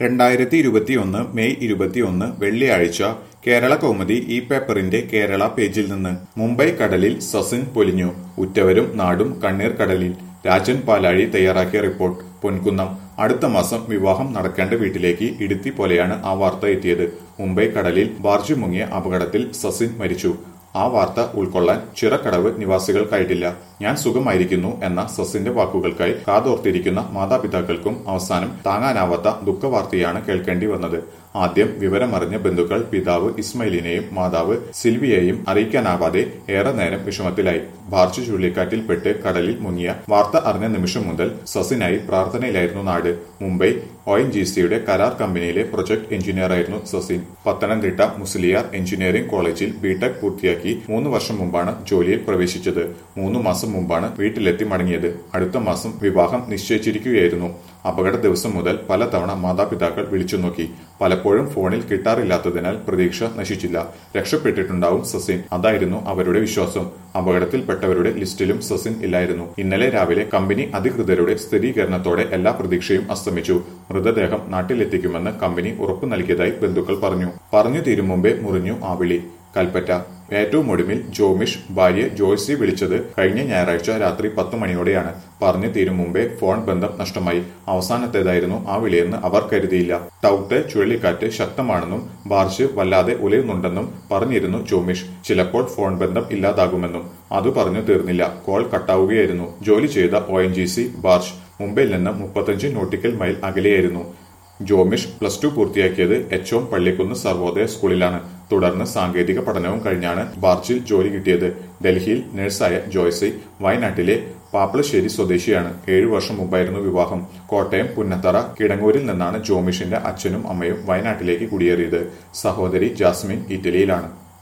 രണ്ടായിരത്തി ഇരുപത്തിയൊന്ന് മെയ് ഇരുപത്തിയൊന്ന് വെള്ളിയാഴ്ച കേരള കൗമുദി ഈ പേപ്പറിന്റെ കേരള പേജിൽ നിന്ന് മുംബൈ കടലിൽ സസിൻ പൊലിഞ്ഞു ഉറ്റവരും നാടും കണ്ണീർ കടലിൽ രാജൻ പാലാഴി തയ്യാറാക്കിയ റിപ്പോർട്ട് പൊൻകുന്നം അടുത്ത മാസം വിവാഹം നടക്കേണ്ട വീട്ടിലേക്ക് ഇടുത്തി പോലെയാണ് ആ വാർത്ത എത്തിയത് മുംബൈ കടലിൽ ബാർജ് മുങ്ങിയ അപകടത്തിൽ സസിൻ മരിച്ചു ആ വാർത്ത ഉൾക്കൊള്ളാൻ ചിറക്കടവ് നിവാസികൾക്കായിട്ടില്ല ഞാൻ സുഖമായിരിക്കുന്നു എന്ന സസിന്റെ വാക്കുകൾക്കായി കാതോർത്തിരിക്കുന്ന മാതാപിതാക്കൾക്കും അവസാനം താങ്ങാനാവാത്ത ദുഃഖവാർത്തയാണ് കേൾക്കേണ്ടി വന്നത് ആദ്യം വിവരമറിഞ്ഞ ബന്ധുക്കൾ പിതാവ് ഇസ്മയിലിനെയും മാതാവ് സിൽവിയെയും അറിയിക്കാനാവാതെ ഏറെ നേരം വിഷമത്തിലായി ബാർച്ച് ചുഴലിക്കാറ്റിൽപ്പെട്ട് കടലിൽ മുങ്ങിയ വാർത്ത അറിഞ്ഞ നിമിഷം മുതൽ സസിനായി പ്രാർത്ഥനയിലായിരുന്നു നാട് മുംബൈ ഒ എൻ ജി സിയുടെ കരാർ കമ്പനിയിലെ പ്രൊജക്ട് എഞ്ചിനീയറായിരുന്നു സസിൻ പത്തനംതിട്ട മുസ്ലിയാർ എഞ്ചിനീയറിംഗ് കോളേജിൽ ബിടെക് പൂർത്തിയാക്കി മൂന്ന് വർഷം മുമ്പാണ് ജോലിയിൽ പ്രവേശിച്ചത് മൂന്ന് മാസം മുമ്പാണ് വീട്ടിലെത്തി മടങ്ങിയത് അടുത്ത മാസം വിവാഹം നിശ്ചയിച്ചിരിക്കുകയായിരുന്നു അപകട ദിവസം മുതൽ പലതവണ മാതാപിതാക്കൾ വിളിച്ചു നോക്കി പലപ്പോഴും ഫോണിൽ കിട്ടാറില്ലാത്തതിനാൽ പ്രതീക്ഷ നശിച്ചില്ല രക്ഷപ്പെട്ടിട്ടുണ്ടാവും സസിൻ അതായിരുന്നു അവരുടെ വിശ്വാസം അപകടത്തിൽപ്പെട്ടവരുടെ ലിസ്റ്റിലും സസിൻ ഇല്ലായിരുന്നു ഇന്നലെ രാവിലെ കമ്പനി അധികൃതരുടെ സ്ഥിരീകരണത്തോടെ എല്ലാ പ്രതീക്ഷയും അസ്തമിച്ചു മൃതദേഹം നാട്ടിലെത്തിക്കുമെന്ന് കമ്പനി ഉറപ്പു നൽകിയതായി ബന്ധുക്കൾ പറഞ്ഞു പറഞ്ഞു തീരും മുമ്പേ മുറിഞ്ഞു ആ വിളി കൽപ്പറ്റ ഏറ്റവും ഒടുവിൽ ജോമിഷ് ഭാര്യ ജോയ്സി വിളിച്ചത് കഴിഞ്ഞ ഞായറാഴ്ച രാത്രി പത്ത് മണിയോടെയാണ് പറഞ്ഞു തീരും മുമ്പേ ഫോൺ ബന്ധം നഷ്ടമായി അവസാനത്തേതായിരുന്നു ആ വിളിയെന്ന് അവർ കരുതിയില്ല ടൌട്ട് ചുഴലിക്കാറ്റ് ശക്തമാണെന്നും ബാർജ് വല്ലാതെ ഉലയുന്നുണ്ടെന്നും പറഞ്ഞിരുന്നു ജോമിഷ് ചിലപ്പോൾ ഫോൺ ബന്ധം ഇല്ലാതാകുമെന്നും അത് പറഞ്ഞു തീർന്നില്ല കോൾ കട്ടാവുകയായിരുന്നു ജോലി ചെയ്ത O N G C barge മുംബൈയിൽ നിന്ന് മുപ്പത്തഞ്ച് നോട്ടിക്കൽ മൈൽ അകലെയായിരുന്നു ജോമിഷ് പ്ലസ് ടു പൂർത്തിയാക്കിയത് എച്ച് ഓം പള്ളിക്കുന്ന് സർവോദയ സ്കൂളിലാണ് തുടർന്ന് സാങ്കേതിക പഠനവും കഴിഞ്ഞാണ് ബാർച്ചിൽ ജോലി കിട്ടിയത് ഡൽഹിയിൽ നഴ്സായ ജോയ്സി വയനാട്ടിലെ പാപ്പളശ്ശേരി സ്വദേശിയാണ് ഏഴു വർഷം മുമ്പായിരുന്നു വിവാഹം കോട്ടയം പുന്നത്തറ കിടങ്ങൂരിൽ നിന്നാണ് ജോമിഷിന്റെ അച്ഛനും അമ്മയും വയനാട്ടിലേക്ക് കുടിയേറിയത് സഹോദരി ജാസ്മിൻ ഇറ്റലിയിലാണ്